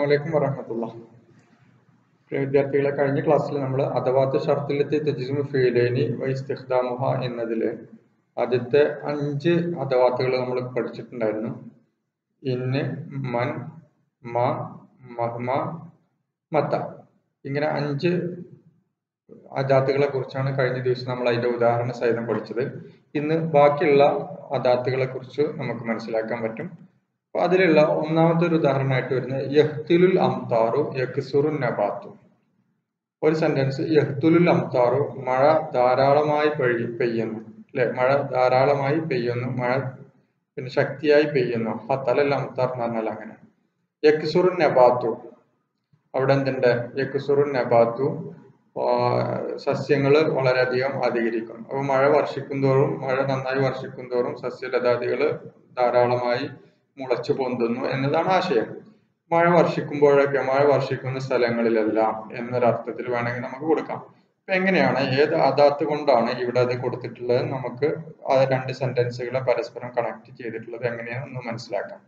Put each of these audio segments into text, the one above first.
വലൈക്കും വറഹമത്തുള്ള പ്രിയ വിദ്യാർത്ഥികളെ കഴിഞ്ഞ ക്ലാസ്സിൽ നമ്മൾ അഥവാത്ത് ഷർത്തിലെത്തി തജിസ്മു ഫീലേനി വൈസ്തിഖ്ദാമുഹ എന്നതിൽ ആദ്യത്തെ അഞ്ച് അഥവാത്തുകൾ നമ്മൾ പഠിച്ചിട്ടുണ്ടായിരുന്നു ഇന്ന് മൻ മ മഹ്മ മത്ത ഇങ്ങനെ അഞ്ച് അദാത്തുകളെ കുറിച്ചാണ് കഴിഞ്ഞ ദിവസം നമ്മൾ അതിന്റെ ഉദാഹരണ സഹിതം പഠിച്ചത് ഇന്ന് ബാക്കിയുള്ള അദാത്തുകളെ കുറിച്ച് നമുക്ക് മനസ്സിലാക്കാൻ പറ്റും അപ്പൊ അതിലുള്ള ഒന്നാമത്തെ ഒരു ഉദാഹരണമായിട്ട് വരുന്നത് യഹ്തിലുൽ അംതാറു യക്സുറു നബാത്തു ഒരു സെന്റൻസ് യഹ്തുലുൽ അംതാറു മഴ ധാരാളമായി പെയ്യ പെയ്യുന്നു അല്ലെ മഴ ധാരാളമായി പെയ്യുന്നു മഴ പിന്നെ ശക്തിയായി പെയ്യുന്നു ഹത്തലൽ അംതാർ എന്ന് പറഞ്ഞാൽ അങ്ങനെ യക്സുറു നബാത്തു അവിടെ എന്തുണ്ട് യക്സുറു നബാത്തു സസ്യങ്ങൾ വളരെയധികം അധികരിക്കും അപ്പോൾ മഴ വർഷിക്കും തോറും മഴ നന്നായി വർഷിക്കും തോറും സസ്യലതാദികൾ ധാരാളമായി മുളച്ചു പൊന്തുന്നു എന്നതാണ് ആശയം മഴ വർഷിക്കുമ്പോഴൊക്കെ മഴ വർഷിക്കുന്ന സ്ഥലങ്ങളിലെല്ലാം എന്നൊരർത്ഥത്തിൽ വേണമെങ്കിൽ നമുക്ക് കൊടുക്കാം അപ്പൊ എങ്ങനെയാണ് ഏത് അദാത്ത് കൊണ്ടാണ് ഇവിടെ അത് കൊടുത്തിട്ടുള്ളത് നമുക്ക് ആ രണ്ട് സെന്റൻസുകളെ പരസ്പരം കണക്ട് ചെയ്തിട്ടുള്ളത് എങ്ങനെയാണെന്ന് മനസ്സിലാക്കാം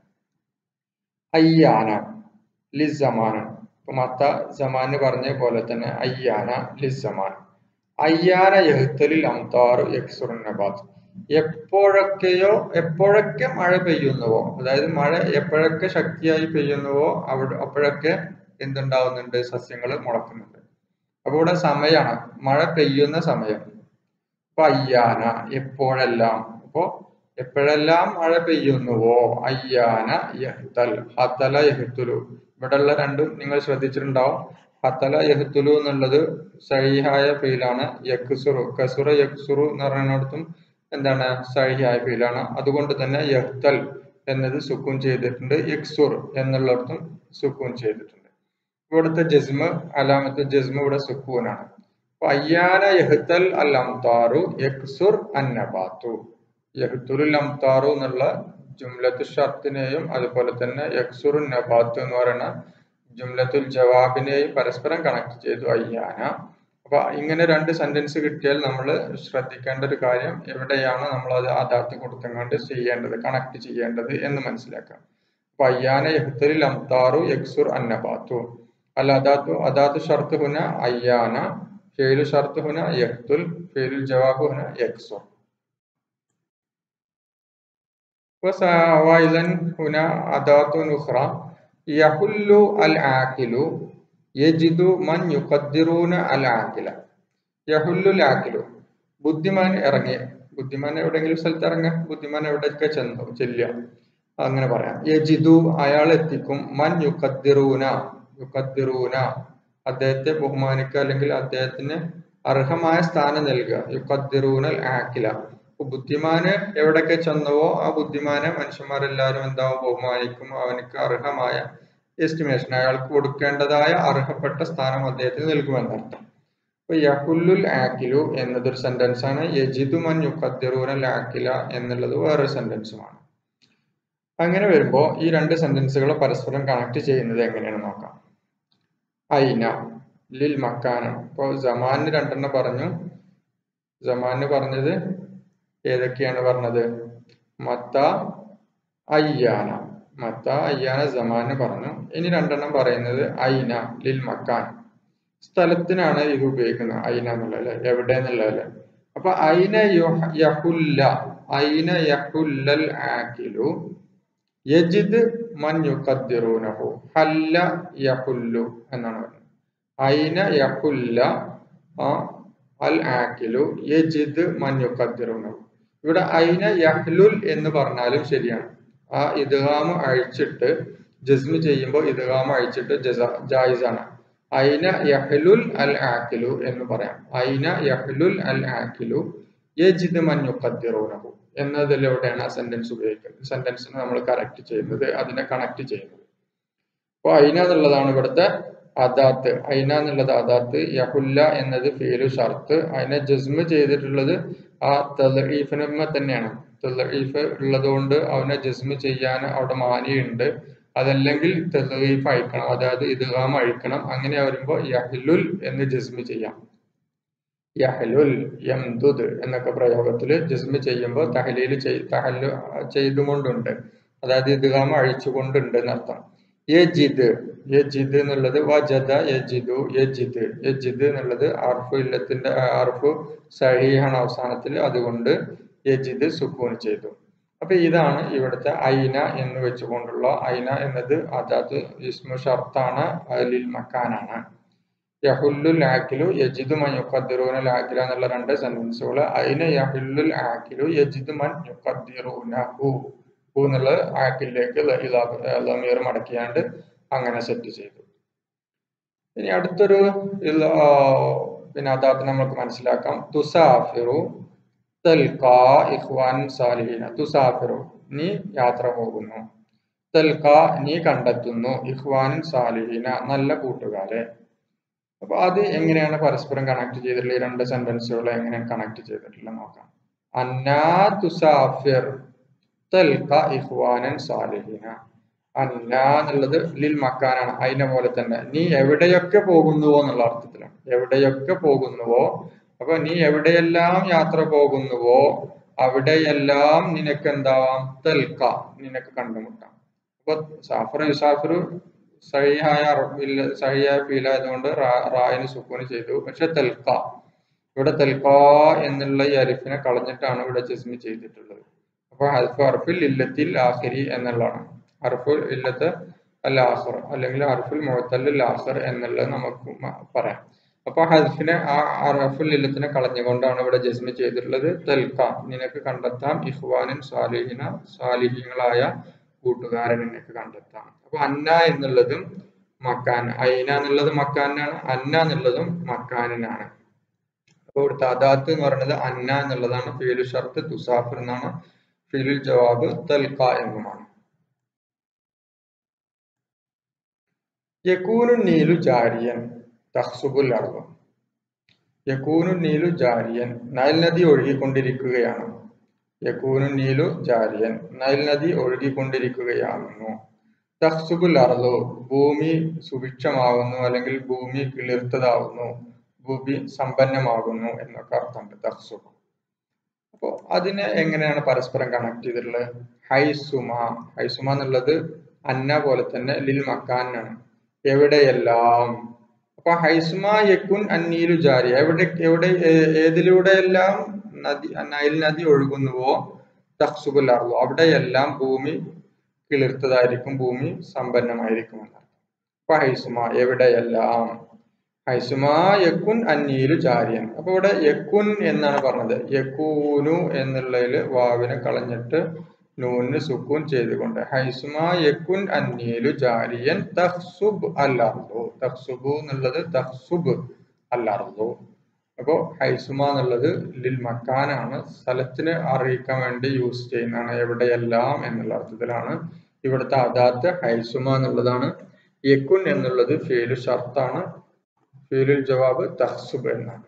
അയ്യാന ലിസമാന ഇപ്പൊ മത്ത സമാന് പറഞ്ഞ പോലെ തന്നെ അയ്യാന ലിസമാൻ അയ്യാന യഹ്തലിൽ അംതാറു യക്സുറുൻ നബാത്ത് എപ്പോഴൊക്കെയോ എപ്പോഴൊക്കെ മഴ പെയ്യുന്നുവോ അതായത് മഴ എപ്പോഴൊക്കെ ശക്തിയായി പെയ്യുന്നുവോ അവിടെ അപ്പോഴൊക്കെ എന്തുണ്ടാവുന്നുണ്ട് സസ്യങ്ങൾ മുളക്കുന്നുണ്ട് അപ്പൊ ഇവിടെ സമയമാണ് മഴ പെയ്യുന്ന സമയം അപ്പൊ അയ്യാന എപ്പോഴെല്ലാം അപ്പോ എപ്പോഴെല്ലാം മഴ പെയ്യുന്നുവോ അയ്യാന യഹ്തൽ ഹത്തല യഹ്തുലു ഇവിടെയുള്ള രണ്ടും നിങ്ങൾ ശ്രദ്ധിച്ചിട്ടുണ്ടാവും ഹത്തല യഹ്തുലു എന്നുള്ളത് സഹിഹായ ഫീലാണ് യക്സുറു കസുറ യക്സുറു എന്ന് പറയുന്നിടത്തും എന്താണ് സഹിയായ ഫീലാണ് അതുകൊണ്ട് തന്നെ യഹ്തൽ എന്നത് സുക്കൂൻ ചെയ്തിട്ടുണ്ട് യക്സുർ എന്നുള്ളിടത്തും സുക്കൂൻ ചെയ്തിട്ടുണ്ട് ഇവിടുത്തെ ജസ്മ് അലാമത്ത് ജസ്മ് ഇവിടെ സുക്കൂനാണ് അപ്പൊ അയ്യാന യഹ്തൽ അൽ അംതാറു യക്സുർ അന്നബാത്തു യഹ്തുൽ അംതാറു എന്നുള്ള ജുംലത്തു ഷർത്തിനെയും അതുപോലെ തന്നെ യക്സുർ നബാത്തു എന്ന് പറയുന്ന ജുംലത്തുൽ ജവാബിനെയും പരസ്പരം കണക്ട് ചെയ്തു അയ്യാന അപ്പൊ ഇങ്ങനെ രണ്ട് സെന്റൻസ് കിട്ടിയാൽ നമ്മൾ ശ്രദ്ധിക്കേണ്ട ഒരു കാര്യം എവിടെയാണ് നമ്മൾ അത് അദാത്ത് കൊടുത്തങ്ങാണ്ട് ചെയ്യേണ്ടത് കണക്ട് ചെയ്യേണ്ടത് എന്ന് മനസ്സിലാക്കാം അപ്പൊ അയ്യാന യഹ്തലിൽ അംതാറു യക്സുർ അന്നബാത്തു അൽ അദാത്തു അദാത്ത് ഷർത്ത് ഹുന അയ്യാന ഫേലു ഷർത്ത് ഹുന യഹ്തുൽ ഫേലുൽ ജവാബ് ഹുന യക്സുർ وإذا هنا أداة أخرى يحل العاقل يجد من يقدرون العاقل يحل العاقل ബുദ്ധിമാൻ ഇറങ്ങി ബുദ്ധിമാൻ എവിടെയെങ്കിലും സ്ഥലത്ത് ഇറങ്ങുക ബുദ്ധിമാൻ എവിടെയൊക്കെ ചെന്നു ചെല്ലുക അങ്ങനെ പറയാം യജിദു അയാൾ എത്തിക്കും മൻ യുക്കദ്ദിറൂന യുക്കദ്ദിറൂന അദ്ദേഹത്തെ ബഹുമാനിക്കുക അല്ലെങ്കിൽ അദ്ദേഹത്തിന് അർഹമായ സ്ഥാനം നൽകുക യുക്കദ്ദിറൂനൽ ആക്കില ബുദ്ധിമാന് എവിടൊക്കെ ചെന്നുവോ ആ ബുദ്ധിമാനെ മനുഷ്യന്മാരെല്ലാവരും എന്താവും ബഹുമാനിക്കും അവനക്ക് അർഹമായ എസ്റ്റിമേഷൻ അയാൾക്ക് കൊടുക്കേണ്ടതായ അർഹപ്പെട്ട സ്ഥാനം അദ്ദേഹത്തിന് നൽകുമെന്നർത്ഥം അപ്പൊ യഹുല്ലുൽ ആക്കിലു എന്നതൊരു സെന്റൻസ് ആണ് യജിദു മൻ യുഖദ്ദിറൂനൽ ആക്കില എന്നുള്ളത് വേറൊരു സെന്റൻസുമാണ് അങ്ങനെ വരുമ്പോൾ ഈ രണ്ട് സെന്റൻസുകളെ പരസ്പരം കണക്ട് ചെയ്യുന്നത് എങ്ങനെയാണെന്ന് നോക്കാം ഐന ലിൽ മക്കാന ഇപ്പോൾ ജമാന് രണ്ടെണ്ണം പറഞ്ഞു ജമാന് പറഞ്ഞത് ഏതൊക്കെയാണ് പറഞ്ഞത് മത്ത അയ്യാന മത്ത അയ്യാന ജമാന് പറഞ്ഞു ഇനി രണ്ടെണ്ണം പറയുന്നത് ഐന ലിൽ മക്കാൻ സ്ഥലത്തിനാണ് ഇത് ഉപയോഗിക്കുന്നത് ഐന എന്നുള്ളത് അല്ലെ എവിടെ എന്നുള്ളത് അപ്പൊ ഐന യഹുല്ല ഐന യഹുല്ലൽ ആക്കിലു യജിദ് മൻ യുഖദ്ദിറൂനഹു ഹല്ല യഹുല്ലു എന്നാണ് പറയുന്നത് ഐന യഹുല്ല അൽ ആക്കിലു യജിദ് മൻ യുഖദ്ദിറൂനഹു ഇവിടെ ഐന യഹ്ലുൽ എന്ന് പറഞ്ഞാലും ശരിയാണ് ആ ഇദ്ഗാമ അഴിച്ചിട്ട് ജസ്മ് ചെയ്യുമ്പോൾ ഇദ്ഗാമ അഴിച്ചിട്ട് ജായിസാണ് ഐന യഹ്ലുൽ അൽ ആക്കിലു എന്ന് പറയാം ഐന യഹ്ലുൽ അൽ ആക്കിലു യജിദ് മൻ യുഖദ്ദിറൂനഹു എന്നതിലൂടെയാണ് ആ സെന്റൻസ് ഉപയോഗിക്കുന്നത് സെന്റൻസിനെ നമ്മൾ കറക്റ്റ് ചെയ്യുന്നത് അതിനെ കണക്ട് ചെയ്യുന്നത് അപ്പോൾ ഐന എന്നുള്ളതാണ് ഇവിടുത്തെ അദാത്ത് ഐന എന്നുള്ളത് അദാത്ത് യഹുല്ല എന്നത് ഫീലു ഷർത്ത് അതിനെ ജസ്മ് ചെയ്തിട്ടുള്ളത് ആ തലീഫിനുമ്മ തന്നെയാണ് തലീഫ് ഉള്ളത് കൊണ്ട് അവനെ ജസ്മ് ചെയ്യാൻ അവിടെ മാനിയുണ്ട് അതല്ലെങ്കിൽ തലീഫ് അഴിക്കണം അതായത് ഇദ്ഗാം അഴിക്കണം അങ്ങനെ വരുമ്പോൾ യഹ്ലുൽ എന്ന് ജസ്മ് ചെയ്യാം യഹ്ലുൽ യംദുദ് എന്നൊക്കെ പ്രയോഗത്തിൽ ജസ്മ് ചെയ്യുമ്പോൾ തഹലീൽ തഹല്ലു ചെയ്തുകൊണ്ടുണ്ട് അതായത് ഇദ്ഗാം അഴിച്ചുകൊണ്ടുണ്ട് എന്നർത്ഥം യജിദ് യജിദ് എന്നുള്ളത് വജദ യജിദു യജിദ് യജിദ് എന്നുള്ളത് അർഫു ഇല്ലത്തിന്റെ അർഫു സഹീഹാണ് അവസാനത്തിൽ അതുകൊണ്ട് യജിദ് സുക്കൂൺ ചെയ്തു അപ്പൊ ഇതാണ് ഇവിടുത്തെ ഐന എന്ന് വെച്ചുകൊണ്ടുള്ള ഐന എന്നത് അതാത് ഇസ്മു ഷർത്താണ് ലിൽ മക്കാനാണ് യഹുല്ലുൽ ആക്കിലു യജിദു മൻ യുഖദ്ദിറൂന ലാക്കില എന്നുള്ള രണ്ട് സെന്റൻസുകൾ ഐന യഹുല്ലുൽ ആക്കിലു യജിദു മൻ യുഖദ്ദിറൂനഹു ഹു എന്നുള്ള ആക്കിലേക്ക് ലമീർ മടക്കിയാണ്ട് അങ്ങനെ സെറ്റ് ചെയ്തു ഇനി അടുത്തൊരു പിന്നെ അതാത്ത് നമുക്ക് മനസ്സിലാക്കാം തുസാഫിറു തൽക്കാ ഇഖ്വാൻ സാലിഹീന തുസാഫിറു നീ യാത്ര പോകുന്നു തൽക്കാ നീ കണ്ടെത്തുന്നു ഇഖ്വാൻ സാലിഹീന നല്ല കൂട്ടുകാരെ അപ്പൊ അത് എങ്ങനെയാണ് പരസ്പരം കണക്ട് ചെയ്തിട്ടുള്ള ഈ രണ്ട് സെന്റൻസുകൾ എങ്ങനെയാണ് കണക്ട് ചെയ്തിട്ടുള്ളത് നോക്കാം അന്നാ തുസാഫിർ തൽക്ക ഇഹ്വാനൻ സാലിഹീന അന്ന എന്നുള്ളത് ലിൽ മക്കാനാണ് അതിനെ പോലെ തന്നെ നീ എവിടെയൊക്കെ പോകുന്നുവോ എന്നുള്ള അർത്ഥത്തിലാണ് എവിടെയൊക്കെ പോകുന്നുവോ അപ്പൊ നീ എവിടെയെല്ലാം യാത്ര പോകുന്നുവോ അവിടെയെല്ലാം നിനക്ക് എന്താവാം തൽക്ക നിനക്ക് കണ്ടുമുട്ടാം അപ്പൊ സാഫർ യുസാഫിർ സഹിയായ സഹിയായ ഫീൽ ആയതുകൊണ്ട് റായിന് സുക്കൂന് ചെയ്തു പക്ഷെ തെൽക്ക ഇവിടെ തെൽക്ക എന്നുള്ള ഈ അരിഫിനെ കളഞ്ഞിട്ടാണ് ഇവിടെ ജസ്മി ചെയ്തിട്ടുള്ളത് അപ്പൊ ഹൽഫ് അർഫിൽ ഇല്ലത്തിൽ ആഖിരി എന്നുള്ളതാണ് അർഫുൽ ഇല്ലത്ത് അൽ ആഖർ അല്ലെങ്കിൽ അർഫുൽ മുഴത്തൽ ആഖർ എന്നുള്ളത് നമുക്ക് പറയാം അപ്പൊ ഹൽഫിനെ ആ അർഫുൽ ഇല്ലത്തിനെ കളഞ്ഞുകൊണ്ടാണ് ഇവിടെ ജസ്മി ചെയ്തിട്ടുള്ളത് തെൽക്ക നിനക്ക് കണ്ടെത്താം ഇഹ്വാനിൻ സാലിഹിന സാലിഹീങ്ങളായ കൂട്ടുകാരൻ നിനക്ക് കണ്ടെത്താം അപ്പൊ അന്ന എന്നുള്ളതും മക്കാൻ ഐന എന്നുള്ളത് മക്കാനാണ് അന്ന എന്നുള്ളതും മക്കാനിനാണ് അപ്പൊ ഇവിടുത്തെ അദാത്ത് എന്ന് പറയുന്നത് അന്ന എന്നുള്ളതാണ് ഫീലു ഷർത്ത് തുസാഫിർ എന്നാണ് ഫീലുൽ ജവാബ് തൽക്ക എന്നുമാണ് യക്കൂനു നീലു ജാരിയൻ തഹ്സുബുൽ അർവ് യക്കൂനു നീലു ജാരിയൻ നൈൽ നദി ഒഴുകിക്കൊണ്ടിരിക്കുകയാണ് യക്കൂനു നീലു ജാരിയൻ നൈൽ നദി ഒഴുകിക്കൊണ്ടിരിക്കുകയാണെന്നു തഹ്സുബുൽ അർദു ഭൂമി സുഭിക്ഷമാകുന്നു അല്ലെങ്കിൽ ഭൂമി കിളിർത്തതാവുന്നു ഭൂമി സമ്പന്നമാകുന്നു എന്നൊക്കെ അർത്ഥമുണ്ട് തഹ്സുബ് അപ്പോ അതിനെ എങ്ങനെയാണ് പരസ്പരം കണക്ട് ചെയ്തിട്ടുള്ളത് ഹൈസുമ ഹൈസുമ എന്നുള്ളത് അന്ന പോലെ തന്നെ ലിൽ മക്കാനാണ് എവിടെയെല്ലാം അപ്പൊ ഹൈസുമ യക്കുൻ അന്നീലു ജാരി എവിടെ എവിടെ ഏതിലൂടെയെല്ലാം നദി നൈൽ നദി ഒഴുകുന്നുവോ തഹ്സുബുൽ അർദു അവിടെയെല്ലാം ഭൂമി കിളിർത്തതായിരിക്കും ഭൂമി സമ്പന്നമായിരിക്കും എന്നർത്ഥം അപ്പൊ ഹൈസുമ എവിടെയെല്ലാം ഹൈസുമ യക്കുൻ അന്നീലു ജാരിയൻ അപ്പൊ ഇവിടെ യക്കുൻ എന്നാണ് പറഞ്ഞത് യക്കൂനു എന്നുള്ളതിൽ വാവിനെ കളഞ്ഞിട്ട് നൂന് സുക്കൂൻ ചെയ്തുകൊണ്ട് ഹൈസുമ യക്കുൻ അന്നീലു ജാരിയൻ തഹ്സുബ് അല്ലാർദു തഹ്സുബു എന്നുള്ളത് തഹ്സുബ് അല്ലാർദു അപ്പോ ഹൈസുമ എന്നുള്ളത് ലിൽ മക്കാനാണ് സ്ഥലത്തിന് അറിയിക്കാൻ വേണ്ടി യൂസ് ചെയ്യുന്നതാണ് എവിടെയെല്ലാം എന്നുള്ള അർത്ഥത്തിലാണ് ഇവിടുത്തെ അദാത്ത് ഹൈസുമ എന്നുള്ളതാണ് യക്കുൻ എന്നുള്ളത് ഫേലു ഷർത്താണ് ഫീലുൽ ജവാബ് തഹ്സുബ് എന്നാണ്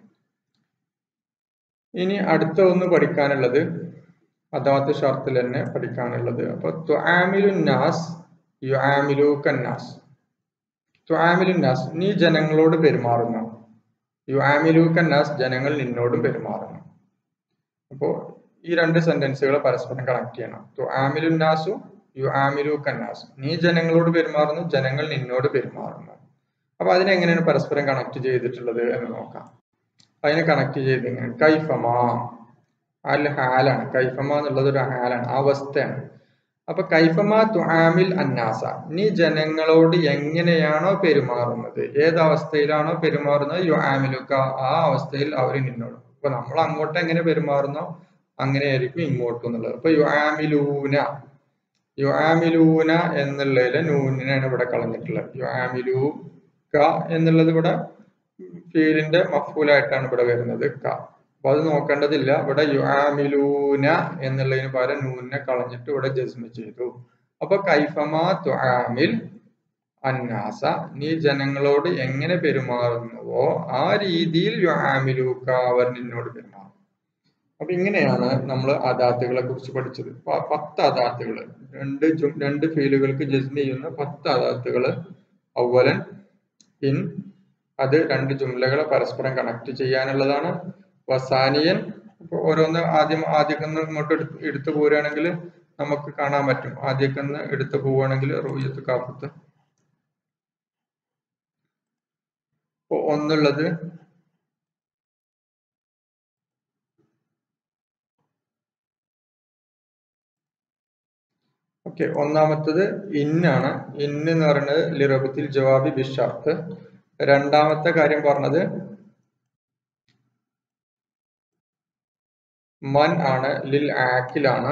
ഇനി അടുത്ത ഒന്ന് പഠിക്കാനുള്ളത് അദാത്ത് ഷർത്തിൽ തന്നെ പഠിക്കാനുള്ളത് അപ്പൊ ത്വാമിലു നാസ് യുആമിലു കന്നാസ് ത്വാമിലു നാസ് നീ ജനങ്ങളോട് പെരുമാറുന്നു യുആമിലു കന്നാസ് ജനങ്ങൾ നിന്നോടും പെരുമാറുന്നു അപ്പോ ഈ രണ്ട് സെന്റൻസുകൾ പരസ്പരം കണക്ട് ചെയ്യണം ത്വാമിലു നാസു യുആമിലു കന്നാസ് നീ ജനങ്ങളോട് പെരുമാറുന്നു ജനങ്ങൾ നിന്നോട് പെരുമാറുന്നു അപ്പൊ അതിനെങ്ങനെയാണ് പരസ്പരം കണക്ട് ചെയ്തിട്ടുള്ളത് എന്ന് നോക്കാം അതിനെ കണക്ട് ചെയ്ത് ഇങ്ങനെ കൈഫമാ അൽ ഹാലാണ് കൈഫമ എന്നുള്ളത് ഒരു ഹാലാണ് അവസ്ഥയാണ് അപ്പൊ കൈഫമ തുആമിൽ അന്നാസ നീ ജനങ്ങളോട് എങ്ങനെയാണോ പെരുമാറുന്നത് ഏത് അവസ്ഥയിലാണോ പെരുമാറുന്നത് യു ആമിലുക്ക ആ അവസ്ഥയിൽ അവർ നിന്നോട് അപ്പൊ നമ്മൾ അങ്ങോട്ട് എങ്ങനെ പെരുമാറുന്നോ അങ്ങനെയായിരിക്കും ഇങ്ങോട്ടും എന്നുള്ളത് അപ്പൊ യു ആമിലൂന യു ആമിലൂന എന്നുള്ളതിലെ നൂനിനാണ് ഇവിടെ കളഞ്ഞിട്ടുള്ളത് യു ആമിലൂ ക എന്നുള്ളത് ഇവിടെ ഫീലിന്റെ മഫൂലായിട്ടാണ് ഇവിടെ വരുന്നത് ക അപ്പൊ അത് നോക്കേണ്ടതില്ല ഇവിടെ യുആമിലൂന എന്നുള്ളതിന് പകരം നൂനെ കളഞ്ഞിട്ട് ഇവിടെ ജസ്മ ചെയ്തു അപ്പൊ കൈഫമാ തുആമിൽ അന്നാസ നീ ജനങ്ങളോട് എങ്ങനെ പെരുമാറുന്നുവോ ആ രീതിയിൽ യുആമിലൂക്ക അവർ നിന്നോട് പെരുമാറും അപ്പൊ ഇങ്ങനെയാണ് നമ്മൾ അദാത്തുകളെ കുറിച്ച് പഠിച്ചത് പത്ത് അദാത്തുകൾ രണ്ട് രണ്ട് ഫീലുകൾക്ക് ജസ്മ ചെയ്യുന്ന പത്ത് അദാത്തുകൾ അവലൻ ഇൻ അത് രണ്ട് ജുംലകളെ പരസ്പരം കണക്ട് ചെയ്യാനുള്ളതാണ് വസാനിയൻ ഇപ്പൊ ഓരോന്ന് ആദ്യം ആദ്യമൊന്ന് ഇങ്ങോട്ട് എടുത്ത് എടുത്തു പോരുകയാണെങ്കിൽ നമുക്ക് കാണാൻ പറ്റും ആദ്യമൊന്ന് എടുത്തു പോവുകയാണെങ്കിൽ റൂയത്ത് കാപ്പത്ത് ഇപ്പൊ ഒന്നുള്ളത് ഓക്കെ ഒന്നാമത്തത് ഇന്നാണ് ഇന്ന് എന്ന് പറയുന്നത് ലിറബത്തിൽ ജവാബി ബിഷർത്ത് രണ്ടാമത്തെ കാര്യം പറഞ്ഞത് മൻ ആണ് ലിൽ ആക്കിലാണ്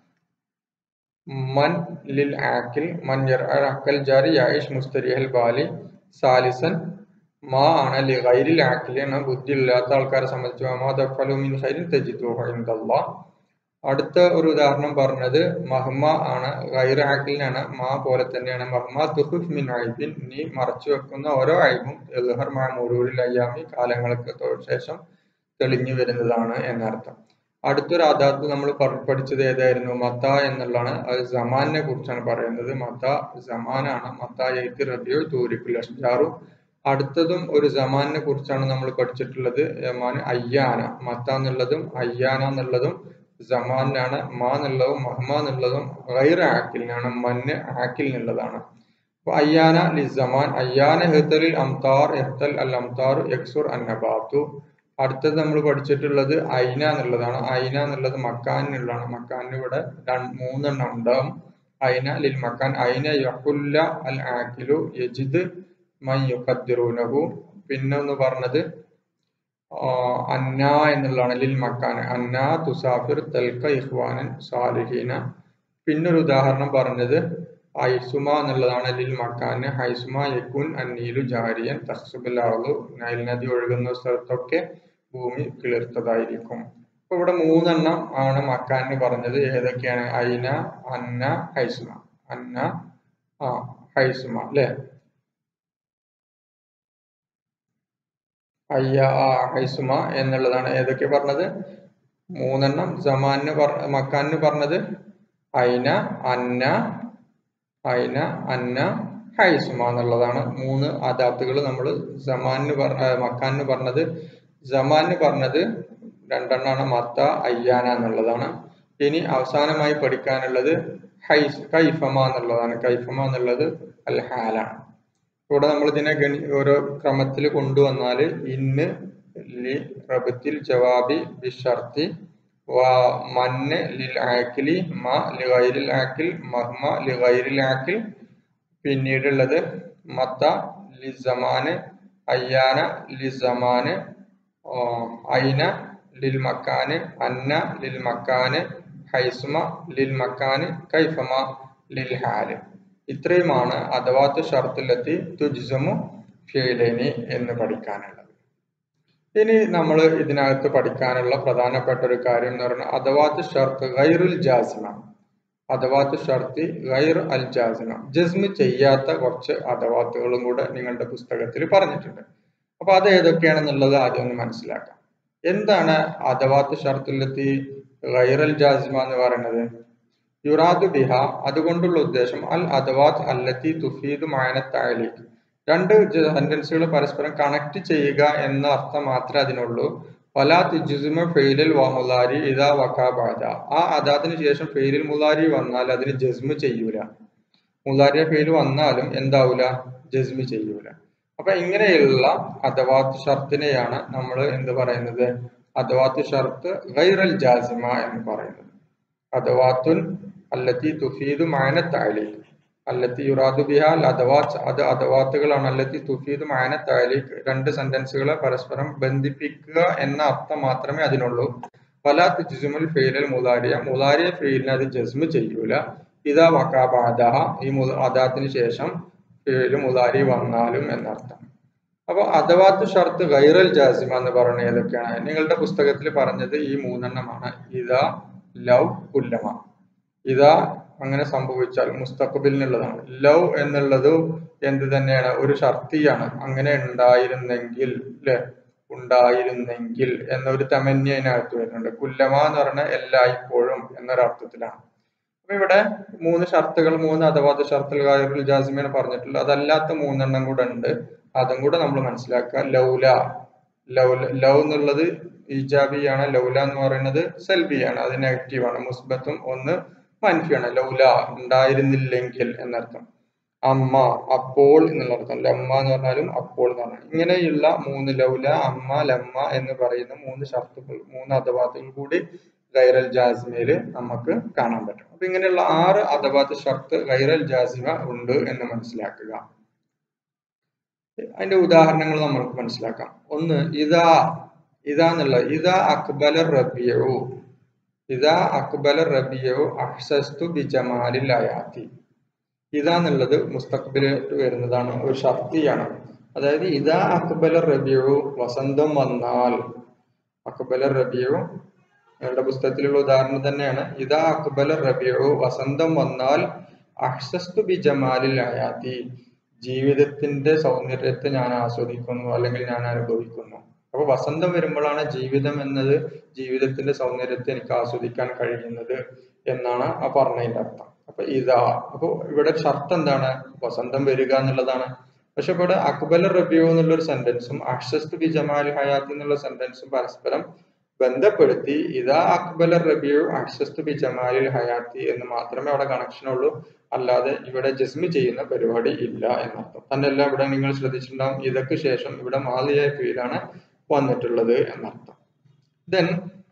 മൻ ലിൽ ആക്കിൽ മൻ അക്കൽ ജാരി യായിഷ് മുസ്തരിഹൽ ബാലി സാലിസൻ മാ ആണ് ലി ഗൈരിൽ ആക്കിലാണ് ബുദ്ധി ഇല്ലാത്ത ആൾക്കാരെ സംബന്ധിച്ച് മാ ദഫലു മിൻ ഖൈരിൻ തജിദുഹു ഇൻദല്ലാഹ് അടുത്ത ഒരു ഉദാഹരണം പറഞ്ഞത് മഹ്മ ആണ് ഗൈർ ആക്കിലിനാണ് മാ പോലെ തന്നെയാണ് മഹ്മ തുഹുഫ് മിൻ ഐബിൻ നീ മറച്ചു വെക്കുന്ന ഓരോ ഐബും എൽഹർ മാ മുറൂരിൽ അയ്യാമി കാലങ്ങൾക്ക് ശേഷം തെളിഞ്ഞു വരുന്നതാണ് എന്നർത്ഥം അടുത്തൊരു അദാത്ത് നമ്മൾ പഠിച്ചത് ഏതായിരുന്നു മത്ത എന്നുള്ളതാണ് അത് ജമാനെ കുറിച്ചാണ് പറയുന്നത് മത്ത ജമാനാണ് മത്ത എയ്ത്ത് റബിയോ തൂരിക്കുൽ അഷ്ജാറു അടുത്തതും ഒരു ജമാനെ കുറിച്ചാണ് നമ്മൾ പഠിച്ചിട്ടുള്ളത് യമാൻ അയ്യാന മത്ത എന്നുള്ളതും അയ്യാന എന്നുള്ളതും ജമാനാണ് മാ എന്നുള്ളതും മഹ്മ എന്നുള്ളതും ഗൈർ ആക്കിലിനാണ് മന്ന് ആക്കിലിനുള്ളതാണ് അപ്പൊ അയ്യാന ലി ജമാൻ അയ്യാന ഹെത്തലിൽ അംതാർ എഹ്തൽ അൽ അംതാർ യക്സുർ അന്നബാത്തു അടുത്തത് നമ്മൾ പഠിച്ചിട്ടുള്ളത് ഐന എന്നുള്ളതാണ് ഐന എന്നുള്ളത് മക്കാനിനുള്ളതാണ് മക്കാനിന് ഇവിടെ മൂന്നെണ്ണം ഉണ്ടാവും ഐന ലിൽ മക്കാൻ ഐന യഹുല്ല അൽ ആക്കിലു യജിദ് മൻ യുഖദ്ദിറൂനഹു പിന്നെ ഒന്ന് പറഞ്ഞത് അന്ന എന്നുള്ളതാണ് ലിൽ മക്കാൻ അന്ന തുസാഫിർ തൽക്ക ഇഹ്വാനൻ സാലിഹീന പിന്നൊരു ഉദാഹരണം പറഞ്ഞത് ഹൈസുമ എന്നുള്ളതാണ് ലിൽ മക്കാന് ഹൈസുമ യക്കുൻ അന്നീലു ജാരിയൻ തഹ്സുബിലാളു നൈൽ നദി ഒഴുകുന്ന സ്ഥലത്തൊക്കെ ഭൂമി കിളിർത്തതായിരിക്കും അപ്പൊ ഇവിടെ മൂന്നെണ്ണം ആണ് മക്കാന് പറഞ്ഞത് ഏതൊക്കെയാണ് ഐന അന്ന ഹൈസുമ അന്ന ആ ഹൈസുമ അല്ലെ അയ്യ ആ ഹൈസുമ എന്നുള്ളതാണ് ഏതൊക്കെ പറഞ്ഞത് മൂന്നെണ്ണം ജമാന് പറ മക്കാന് പറഞ്ഞത് ഐന അന്ന ഐന അന്ന ഹൈസുമ എന്നുള്ളതാണ് മൂന്ന് അദാത്തുകൾ നമ്മൾ ജമാന് പറ മക്കാന് പറഞ്ഞത് ജമാന് പറഞ്ഞത് രണ്ടെണ്ണമാണ് മത്ത അയ്യാന എന്നുള്ളതാണ് ഇനി അവസാനമായി പഠിക്കാനുള്ളത് ഹൈസ് കൈഫമ എന്നുള്ളതാണ് കൈഫമ എന്നുള്ളത് അൽ ഹാലാണ് ഇവിടെ നമ്മൾ ഇതിനെ ഗണി ഓരോ ക്രമത്തിൽ കൊണ്ടുവന്നാൽ ഇന്ന് ലി റബത്തിൽ ജവാബി ബിഷർത്തി മന്ന് ലിൽ ആക്കിലി മ ലി ഗൈരിൽ ആക്കിൽ മഹ്മ ലി ഗൈരിൽ ആക്കിൽ പിന്നീടുള്ളത് മത്ത ലി സമാന് അയ്യാന ലി സമാന് ഐന ലിൽ മക്കാന് അന്ന ലിൽ മക്കാന് ഹൈസുമ ലിൽ മക്കാന് കൈഫമ ലിൽ ഹാല് ഇത്രയുമാണ് അഥവാത്ത് ഷർത്തിലെത്തി തുജിസമു ഫിയലൈനി എന്ന് പഠിക്കാനുള്ളത് ഇനി നമ്മൾ ഇതിനകത്ത് പഠിക്കാനുള്ള പ്രധാനപ്പെട്ട ഒരു കാര്യം എന്ന് പറഞ്ഞാൽ അഥവാത്ത് ഷർത്ത് ഗൈറുൽ ജാസിമ അഥവാത്ത് ഷർത്തി ഗൈർ അൽ ജാസിമ ജസ്മ് ചെയ്യാത്ത കുറച്ച് അഥവാത്തുകളും കൂടെ നിങ്ങളുടെ പുസ്തകത്തിൽ പറഞ്ഞിട്ടുണ്ട് അപ്പൊ അത് ഏതൊക്കെയാണെന്നുള്ളത് ആദ്യം ഒന്ന് മനസ്സിലാക്കാം എന്താണ് അഥവാത്ത് ഷർത്തിലെത്തി ഗൈർ അൽ ജാസിമ എന്ന് പറയുന്നത് യുറാദു ബിഹ അതുകൊണ്ടുള്ള ഉദ്ദേശം അൽ അദവാത്ത് അല്ലത്തി തുഫീദ് മായനത്തായാലേക്ക് രണ്ട് സെന്റൻസുകൾ പരസ്പരം കണക്ട് ചെയ്യുക എന്ന അർത്ഥം മാത്രമേ അതിനുള്ളൂ വലാ തിജുസുമ ഫെയിലിൽ വ മുലാരി ഇതാ വക്കാബാദ ആ അദാത്തിന് ശേഷം ഫെയിലിൽ മുലാരി വന്നാൽ അതിന് ജസ്മ് ചെയ്യൂല മുലാരിയ ഫെയിൽ വന്നാലും എന്താവൂല ജസ്മ് ചെയ്യൂല അപ്പൊ ഇങ്ങനെയുള്ള അദവാത്ത് ഷർത്തിനെയാണ് നമ്മൾ എന്ത് പറയുന്നത് അദവാത്ത് ഷർത്ത് ഗൈറൽ ജാസിമ എന്ന് പറയുന്നത് അദവാത്തുൻ അല്ലത്തി തുഫീദു മാന താലീഖ് അല്ലത്തി യുറാദു ബിഹാൽ അദവാത്ത് അത് അദവാത്തുകളാണ് അല്ലത്തി തുഫീദു മാന താലീഖ് രണ്ട് സെന്റൻസുകളെ പരസ്പരം ബന്ധിപ്പിക്കുക എന്ന അർത്ഥം മാത്രമേ അതിനുള്ളൂ പല തിജുമുൽ ഫെയിലൽ മുലാരിയ മുലാരിയ ഫെയിലിനെ അത് ജസ്മ് ചെയ്യൂല ഇതാ വക്കാബാദഹ ഈ അദാത്തിന് ശേഷം ഫെയില് മുലാരി വന്നാലും എന്നർത്ഥം അപ്പൊ അദവാത്ത് ഷർത്ത് ഗൈറൽ ജാസിമ എന്ന് പറയുന്നത് ഏതൊക്കെയാണ് നിങ്ങളുടെ പുസ്തകത്തിൽ പറഞ്ഞത് ഈ മൂന്നെണ്ണമാണ് ഇതാ ലവ് കുല്ലമ ഇതാ അങ്ങനെ സംഭവിച്ചാൽ മുസ്തഖബിലിനുള്ളതാണ് ലവ് എന്നുള്ളത് എന്ത് തന്നെയാണ് ഒരു ഷർത്തിയാണ് അങ്ങനെ ഉണ്ടായിരുന്നെങ്കിൽ അല്ലെ ഉണ്ടായിരുന്നെങ്കിൽ എന്നൊരു തമന്യതിനകത്ത് വരുന്നുണ്ട് കുല്ലമ എന്ന് പറഞ്ഞാൽ എല്ലായ്പ്പോഴും എന്നൊരർത്ഥത്തിലാണ് അപ്പൊ ഇവിടെ മൂന്ന് ഷർത്തുകൾ മൂന്ന് അഥവാ ഷർത്തുൽ ഗായറുൽ ജാസിമേനെ പറഞ്ഞിട്ടുള്ളത് അതല്ലാത്ത മൂന്നെണ്ണം കൂടെ ഉണ്ട് അതും കൂടെ നമ്മൾ മനസ്സിലാക്കുക ലൗല ലവ് ലവ് എന്നുള്ളത് ഈജാബിയാണ് ലൗല എന്ന് പറയുന്നത് സെൽബിയാണ് അത് നെഗറ്റീവ് ആണ് മുസ്ബത്തും ഒന്ന് മൻഫിയാണ് ലൗല ഉണ്ടായിരുന്നില്ലെങ്കിൽ എന്നർത്ഥം അമ്മ അപ്പോൾ എന്നുള്ള അർത്ഥം ലമ്മ എന്ന് പറഞ്ഞാലും അപ്പോൾ എന്ന് പറഞ്ഞാൽ ഇങ്ങനെയുള്ള മൂന്ന് ലൗല അമ്മ ലമ്മ എന്ന് പറയുന്ന മൂന്ന് ഷർത്തുകൾ മൂന്ന് അഥവാത്തുകൾ കൂടി ഗൈറൽ ജാസിമയില് നമുക്ക് കാണാൻ പറ്റും അപ്പൊ ഇങ്ങനെയുള്ള ആറ് അഥവാത്ത് ഷർത്ത് ഗൈറൽ ജാസിമ ഉണ്ട് എന്ന് മനസ്സിലാക്കുക അതിന്റെ ഉദാഹരണങ്ങൾ നമുക്ക് മനസ്സിലാക്കാം ഒന്ന് ഇതാ ഇതാ എന്നുള്ള ഇതാ അക്ബല റബിയു ഇതാ അക്ബല റബിയു അഹ്സസ്തു ബി ജമാലിൽ അയാത്തി ഇതാ എന്നുള്ളത് മുസ്തഖബിലായിട്ട് വരുന്നതാണ് ഒരു ഷർത്തിയാണ് അതായത് ഇതാ അക്ബല റബിയു വസന്തം വന്നാൽ അക്ബല റബിയു ഞങ്ങളുടെ പുസ്തകത്തിലുള്ള ഉദാഹരണം തന്നെയാണ് ഇതാ അക്ബല റബിയു വസന്തം വന്നാൽ അഹ്സസ്തു ബി ജമാലിൽ അയാത്തി ജീവിതത്തിന്റെ സൗന്ദര്യത്തെ ഞാൻ ആസ്വദിക്കുന്നു അല്ലെങ്കിൽ ഞാൻ അനുഭവിക്കുന്നു അപ്പൊ വസന്തം വരുമ്പോഴാണ് ജീവിതം എന്നത് ജീവിതത്തിന്റെ സൗന്ദര്യത്തെ എനിക്ക് ആസ്വദിക്കാൻ കഴിയുന്നത് എന്നാണ് ആ പറഞ്ഞതിന്റെ അർത്ഥം അപ്പൊ ഇതാ അപ്പൊ ഇവിടെ ഷർത്ത് എന്താണ് വസന്തം വരിക എന്നുള്ളതാണ് പക്ഷെ ഇവിടെ അക്ബൽ റബിയോ എന്നുള്ള ഒരു സെന്റൻസും അക്ഷസ്തു ബി ജമാൽ ഹയാത്ത് എന്നുള്ള സെന്റൻസും പരസ്പരം ബന്ധപ്പെടുത്തി ഇതാ അക്ബൽ റബിയോ അക്ഷസ്തു ബി ജമാലിൽ ഹയാത്തി എന്ന് മാത്രമേ അവിടെ കണക്ഷൻ ഉള്ളൂ അല്ലാതെ ഇവിടെ ജസ്മി ചെയ്യുന്ന പരിപാടി ഇല്ല എന്നർത്ഥം തന്നെയല്ല ഇവിടെ നിങ്ങൾ ശ്രദ്ധിച്ചിട്ടുണ്ടാവും ഇതൊക്കെ ശേഷം ഇവിടെ മാലിയായ ഫീലാണ് വന്നിട്ടുള്ളത് എന്നർത്ഥം ദെൻ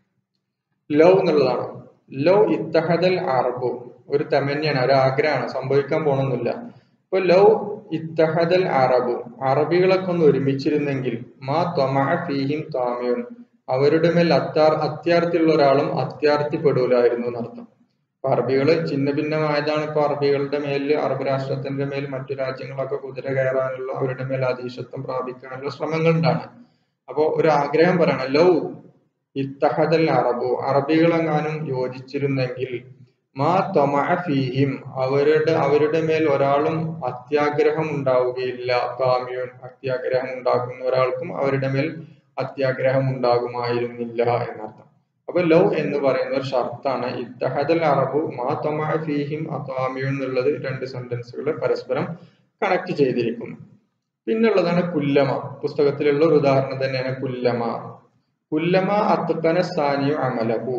ലവ് എന്നുള്ളതാണ് ലവ് ഇത്തഹദൽ അറബു ഒരു തമന്യാണ് ഒരു ആഗ്രഹമാണ് സംഭവിക്കാൻ പോണമെന്നില്ല ഇപ്പൊ ലവ് ഇത്തഹദൽ അറബു അറബികളൊക്കെ ഒന്ന് ഒരുമിച്ചിരുന്നെങ്കിൽ മാ തൊമ ഫീഹിം താമിയുൻ അവരുടെ മേൽ അത്യാർ അത്യാർത്ഥിയുള്ള ഒരാളും അത്യാർത്ഥിപ്പെടൂലായിരുന്നു എന്നർത്ഥം അപ്പൊ അറബികള് ചിന്ന ഭിന്നമായതാണ് ഇപ്പൊ അറബികളുടെ മേലിൽ അറബ് രാഷ്ട്രത്തിന്റെ മേൽ മറ്റു രാജ്യങ്ങളൊക്കെ കുതിര കയറാനുള്ള അവരുടെ മേൽ അധീശത്വം പ്രാപിക്കാനുള്ള ശ്രമങ്ങൾ ഉണ്ടാണ് അപ്പോ ഒരു ആഗ്രഹം പറയണം ലവ് ഇത്തഹദൽ അറബു അറബികളെങ്ങാനും യോജിച്ചിരുന്നെങ്കിൽ മാ തൊമ ഫീഹിം അവരുടെ അവരുടെ മേൽ ഒരാളും അത്യാഗ്രഹം ഉണ്ടാവുകയില്ല കാമ്യൂൻ അത്യാഗ്രഹം ഉണ്ടാക്കുന്ന ഒരാൾക്കും അവരുടെ മേൽ അത്യാഗ്രഹം ഉണ്ടാകുമായിരുന്നില്ല എന്നർത്ഥം അപ്പൊ ലവ് എന്ന് പറയുന്ന ഒരു ഷർത്താണ് ഇത്തഹദൽ അറബു മാ തൊമ ഫീഹിം അതാമ്യു എന്നുള്ളത് രണ്ട് സെന്റൻസുകൾ പരസ്പരം കണക്ട് ചെയ്തിരിക്കുന്നു പിന്നുള്ളതാണ് കുല്ലമ പുസ്തകത്തിലുള്ള ഒരു ഉദാഹരണം തന്നെയാണ് കുല്ലമ കുല്ലമ അത്തക്കന സാനിയു അമലഹു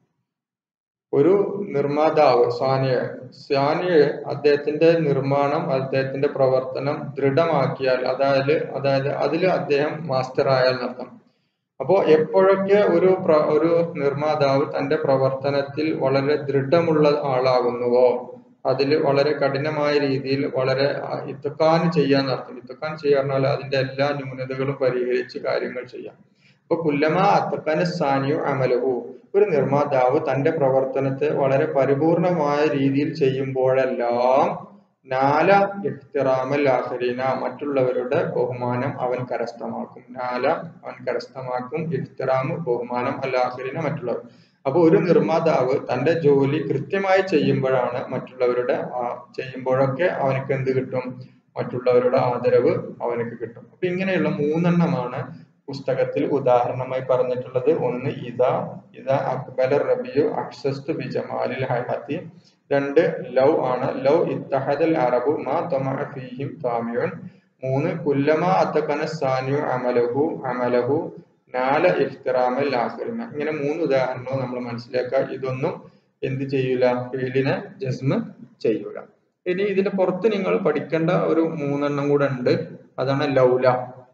ഒരു നിർമ്മാതാവ് സാനിയ സാനിയ അദ്ദേഹത്തിന്റെ നിർമ്മാണം അദ്ദേഹത്തിന്റെ പ്രവർത്തനം ദൃഢമാക്കിയാൽ അതായത് അതായത് അതിൽ അദ്ദേഹം മാസ്റ്റർ ആയാൽ എന്നർത്ഥം അപ്പോ എപ്പോഴൊക്കെ ഒരു ഒരു നിർമ്മാതാവ് തന്റെ പ്രവർത്തനത്തിൽ വളരെ ദൃഢമുള്ള ആളാകുന്നുവോ അതിൽ വളരെ കഠിനമായ രീതിയിൽ വളരെ ഇത്തക്കാൻ ചെയ്യാൻ നടത്തും ഇത്തക്കാൻ ചെയ്യാൻ അതിന്റെ എല്ലാ ന്യൂനതകളും പരിഹരിച്ച് കാര്യങ്ങൾ ചെയ്യാം അപ്പൊ കുല്ലമ അത്തക്കന സാനിയു അമലഹു ഒരു നിർമ്മാതാവ് തന്റെ പ്രവർത്തനത്തെ വളരെ പരിപൂർണമായ രീതിയിൽ ചെയ്യുമ്പോഴെല്ലാം നാല ഇഹ്തിറാമൽ ആഖരീന മറ്റുള്ളവരുടെ ബഹുമാനം അവൻ കരസ്ഥമാക്കും നാല അവൻ കരസ്ഥമാക്കും ഇഹ്തിറാമ് ബഹുമാനം അൽ ആഖരീന മറ്റുള്ളവർ അപ്പൊ ഒരു നിർമ്മാതാവ് തന്റെ ജോലി കൃത്യമായി ചെയ്യുമ്പോഴാണ് മറ്റുള്ളവരുടെ ചെയ്യുമ്പോഴൊക്കെ അവനക്ക് എന്ത് കിട്ടും മറ്റുള്ളവരുടെ ആദരവ് അവനക്ക് കിട്ടും അപ്പൊ ഇങ്ങനെയുള്ള മൂന്നെണ്ണമാണ് പുസ്തകത്തിൽ ഉദാഹരണമായി പറഞ്ഞിട്ടുള്ളത് ഒന്ന് ഇതാ ഇതാ അക്ബല റബിയു അക്സസ്തു ബി ജമാലിൽ ഹയാത്തി രണ്ട് ലവ് ആണ് ലവ് ഇത്തഹദൽ അറബു മാ തൊമ ഫീഹിം താമിയുൻ മൂന്ന് കുല്ലമ അത്തക്കന സാനിയു അമലഹു അമലഹു നാല ഇഫ്തിറാമൽ ആഖിറിന ഇങ്ങനെ മൂന്ന് ഉദാഹരണങ്ങൾ നമ്മൾ മനസ്സിലാക്കുക ഇതൊന്നും എന്ത് ചെയ്യൂല ഫീലിനെ ജസ്മ് ചെയ്യൂല ഇനി ഇതിന്റെ പുറത്ത് നിങ്ങൾ പഠിക്കേണ്ട ഒരു മൂന്നെണ്ണം കൂടെ ഉണ്ട് അതാണ് ലൗല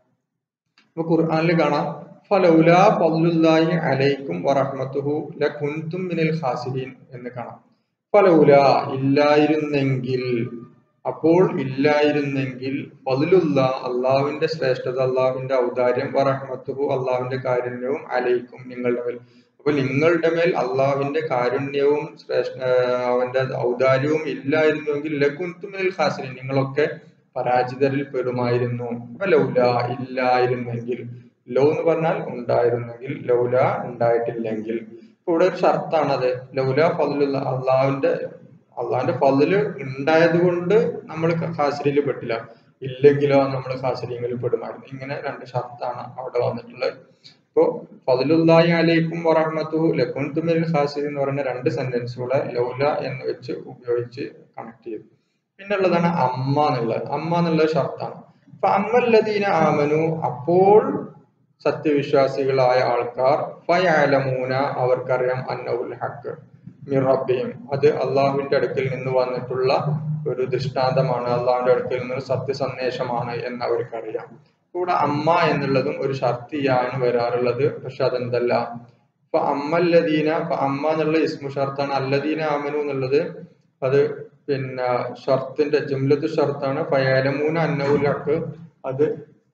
അപ്പൊ ഖുർആനിൽ കാണാം ഫലൗല ഫضലുല്ലാഹി അലൈക്കും വറഹ്മത്തുഹു ലകുൻതും മിനൽ ഖാസിരീൻ എന്ന് കാണാം ഫലൗല ഇല്ലായിരുന്നെങ്കിൽ അപ്പോൾ ഇല്ലായിരുന്നെങ്കിൽ ഫضലുള്ള അള്ളാഹുവിന്റെ ശ്രേഷ്ഠത അള്ളാഹുവിന്റെ ഔദാര്യം വറഹ്മത്തുഹു അള്ളാഹുവിന്റെ കാരുണ്യവും അലൈക്കും നിങ്ങളുടെ മേൽ അപ്പൊ നിങ്ങളുടെ മേൽ അള്ളാഹുവിന്റെ കാരുണ്യവും ശ്രേഷ്ഠ അവന്റെ ഔദാര്യവും ഇല്ലായിരുന്നുവെങ്കിൽ ലകുൻതും മിനൽ ഖാസിരീൻ നിങ്ങളൊക്കെ പരാജിതരിൽ പെടുമായിരുന്നു ലൗല ഇല്ലായിരുന്നെങ്കിൽ ലോ എന്ന് പറഞ്ഞാൽ ഉണ്ടായിരുന്നെങ്കിൽ ലൗല ഉണ്ടായിട്ടില്ലെങ്കിൽ ഇവിടെ ഒരു ഷർത്താണ് ലൗല ഫضലുള്ള അള്ളാഹുവിന്റെ അള്ളാഹിന്റെ ഫضല് ഉണ്ടായത് കൊണ്ട് നമ്മൾ ഖാസിരിയിൽ പെട്ടില്ല ഇല്ലെങ്കിലോ നമ്മൾ ഖാസിരിങ്ങളിൽ പെടുമായിരുന്നു ഇങ്ങനെ രണ്ട് ഷർത്താണ് അവിടെ വന്നിട്ടുള്ളത് ഇപ്പോ ഫضലുല്ലാഹി അലൈക്കും വറഹ്മത്തുഹു ലകുൻതുമിൽ ഖാസിരി എന്ന് പറയുന്ന രണ്ട് സെന്റൻസുകളെ ലൗല എന്ന് വെച്ച് ഉപയോഗിച്ച് കണക്ട് ചെയ്തു പിന്നുള്ളതാണ് അമ്മ എന്നുള്ളത് അമ്മ എന്നുള്ള ഷർത്താണ് അപ്പൊ അമ്മല്ലദീന ആമനു അപ്പോൾ സത്യവിശ്വാസികളായ ആൾക്കാർ ഫയലമൂന അവർക്കറിയാം അന്നവുൽ ഹക്ക് മിറബിയും അത് അള്ളാഹുവിന്റെ അടുക്കൽ നിന്ന് വന്നിട്ടുള്ള ഒരു ദൃഷ്ടാന്തമാണ് അള്ളാഹുവിന്റെ അടുക്കൽ നിന്നൊരു സത്യസന്ദേശമാണ് എന്ന് അവർക്കറിയാം കൂടെ അമ്മ എന്നുള്ളതും ഒരു ഷർത്തിയാണ് വരാറുള്ളത് പക്ഷെ അതെന്തല്ല ഇപ്പൊ അമ്മല്ലദീന ഇപ്പൊ അമ്മ എന്നുള്ള ഇസ്മു ഷർത്താണ് അല്ലദീന ആമനു എന്നുള്ളത് അത് പിന്നെ ഷർത്തിന്റെ ജുംലത്ത് ഷർത്താണ് ഫയാലമൂന അന്നവുലക്ക് അത്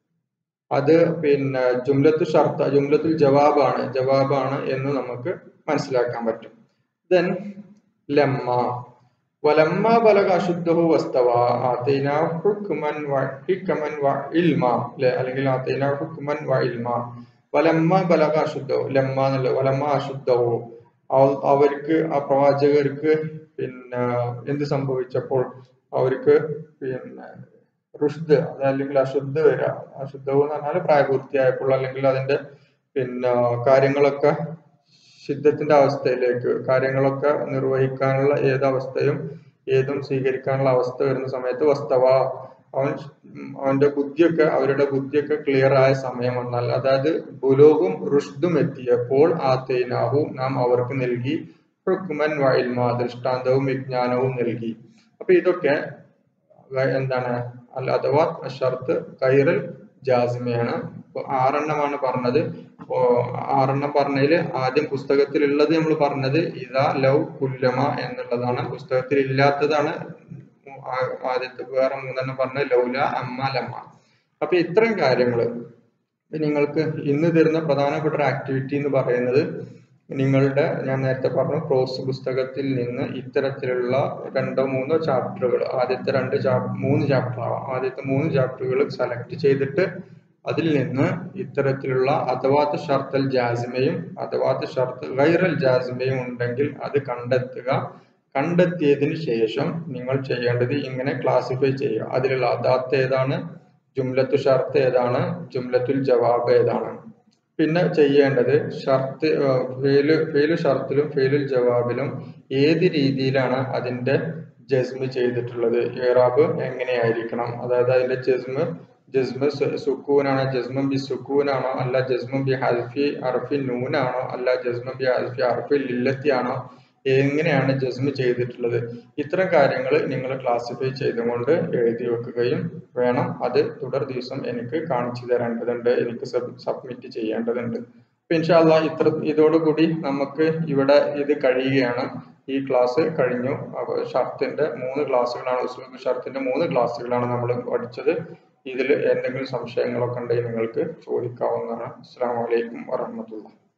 അത് പിന്നെ ജുംലത്തു ഷർത്ത ജുംലത്തുൽ ജവാബാണ് ജവാബാണ് എന്ന് നമുക്ക് മനസ്സിലാക്കാൻ പറ്റും ദെൻ ലമ്മ വലമ്മ ബലക അശുദ്ധഹു വസ്തവ ആതൈനാ ഹുക്മൻ വ ഹിക്കമൻ വ ഇൽമ അല്ലെ അല്ലെങ്കിൽ ആതൈനാ ഹുക്മൻ വ ഇൽമ വലമ്മ ബലക അശുദ്ധഹു ലമ്മ എന്നുള്ള വലമ്മ അശുദ്ധഹു അവ- അവർക്ക് ആ പ്രവാചകർക്ക് പിന്നെ എന്ത് സംഭവിച്ചപ്പോൾ അവർക്ക് പിന്നെ റുഷ്ദ് അത് അല്ലെങ്കിൽ അശുദ്ധ വരിക അശുദ്ധവും എന്ന് പറഞ്ഞാൽ പ്രായപൂർത്തിയായപ്പോൾ അല്ലെങ്കിൽ അതിന്റെ പിന്നെ കാര്യങ്ങളൊക്കെ സിദ്ധത്തിന്റെ അവസ്ഥയിലേക്ക് കാര്യങ്ങളൊക്കെ നിർവഹിക്കാനുള്ള ഏതവസ്ഥയും ഏതും സ്വീകരിക്കാനുള്ള അവസ്ഥ വരുന്ന സമയത്ത് വസ്തവ അവൻ ഉം അവന്റെ ബുദ്ധിയൊക്കെ അവരുടെ ബുദ്ധിയൊക്കെ ക്ലിയർ ആയ സമയം വന്നാൽ അതായത് ബുലോഗും റുഷ്ദും എത്തിയപ്പോൾ ആ തേനാഹു നാം അവർക്ക് നൽകി ഹുക്മൻ വൈൽമ ദൃഷ്ടാന്തവും വിജ്ഞാനവും നൽകി അപ്പൊ ഇതൊക്കെ വ- എന്താണ് അല്ല അഥവാ ഷർത്ത് കൈറൽ ജാസിമയാണ് ഇപ്പൊ ആറെണ്ണമാണ് പറഞ്ഞത് ഇപ്പോ ആറെണ്ണം പറഞ്ഞതിൽ ആദ്യം പുസ്തകത്തിലുള്ളത് നമ്മൾ പറഞ്ഞത് ഇതാ ലവ് കുല്ലമ എന്നുള്ളതാണ് പുസ്തകത്തിൽ ഇല്ലാത്തതാണ് ആ- ആദ്യത്തെ വേറെ മൂന്നെണ്ണം പറഞ്ഞത് ലൗല അമ്മ ലമ്മ അപ്പൊ ഇത്തരം കാര്യങ്ങൾ നിങ്ങൾക്ക് ഇന്ന് തരുന്ന പ്രധാനപ്പെട്ട ഒരു ആക്ടിവിറ്റി എന്ന് പറയുന്നത് നിങ്ങളുടെ ഞാൻ നേരത്തെ പറഞ്ഞു ക്രോസ് പുസ്തകത്തിൽ നിന്ന് ഇത്തരത്തിലുള്ള രണ്ടോ മൂന്നോ ചാപ്റ്ററുകൾ ആദ്യത്തെ രണ്ട് ചാപ് മൂന്ന് ചാപ്റ്റർ ആവാം ആദ്യത്തെ മൂന്ന് ചാപ്റ്ററുകൾ സെലക്ട് ചെയ്തിട്ട് അതിൽ നിന്ന് ഇത്തരത്തിലുള്ള അഥവാത്ത് ഷർത്തൽ ജാസിമയും അഥവാത്ത് ഷർത്ത് ഗൈറൽ ജാസിമയും ഉണ്ടെങ്കിൽ അത് കണ്ടെത്തുക കണ്ടെത്തിയതിന് ശേഷം നിങ്ങൾ ചെയ്യേണ്ടത് ഇങ്ങനെ ക്ലാസിഫൈ ചെയ്യുക അതിലുള്ള അദാത്ത് ഏതാണ് ജുംലത്തു ഷർത്ത് ഏതാണ് ജുംലത്തുൽ ജവാബ് ഏതാണ് പിന്നെ ചെയ്യേണ്ടത് ഷർത്ത് ഫെയില് ഫെയിലു ഷർത്തിലും ഫെയിലുൽ ജവാബിലും ഏത് രീതിയിലാണ് അതിന്റെ ജസ്മ് ചെയ്തിട്ടുള്ളത് ഇറാബ് എങ്ങനെയായിരിക്കണം അതായത് അതിന്റെ ജസ്മ് ജസ്മ് സു- സുക്കൂനാണോ ജസ്മം ബി സുക്കൂനാണോ അല്ല ജസ്മം ബി ഹൽഫി അർഫി നൂനാണോ അല്ല ജസ്മം ബി ഹൽഫി അർഫി ലില്ലത്തി ആണോ എങ്ങനെയാണ് ജസ്മ് ചെയ്തിട്ടുള്ളത് ഇത്തരം കാര്യങ്ങൾ നിങ്ങൾ ക്ലാസിഫൈ ചെയ്തുകൊണ്ട് എഴുതി വെക്കുകയും വേണം അത് തുടർ ദിവസം എനിക്ക് കാണിച്ചു തരേണ്ടതുണ്ട് എനിക്ക് സബ്മിറ്റ് ചെയ്യേണ്ടതുണ്ട് അപ്പൊ ഇൻഷാല്ല ഇത്ര ഇതോടുകൂടി നമുക്ക് ഇവിടെ ഇത് കഴിയുകയാണ് ഈ ക്ലാസ് കഴിഞ്ഞു അപ്പൊ ഷർത്തിന്റെ മൂന്ന് ക്ലാസ്സുകളാണ് ഉസ്ലൂബ് ഷർത്തിന്റെ മൂന്ന് ക്ലാസ്സുകളാണ് നമ്മൾ പഠിച്ചത് ഇതിൽ എന്തെങ്കിലും സംശയങ്ങളൊക്കെ ഉണ്ടെങ്കിൽ നിങ്ങൾക്ക് ചോദിക്കാവുന്നതാണ് അസ്സാം വലൈക്കും വറഹമത്തുള്ള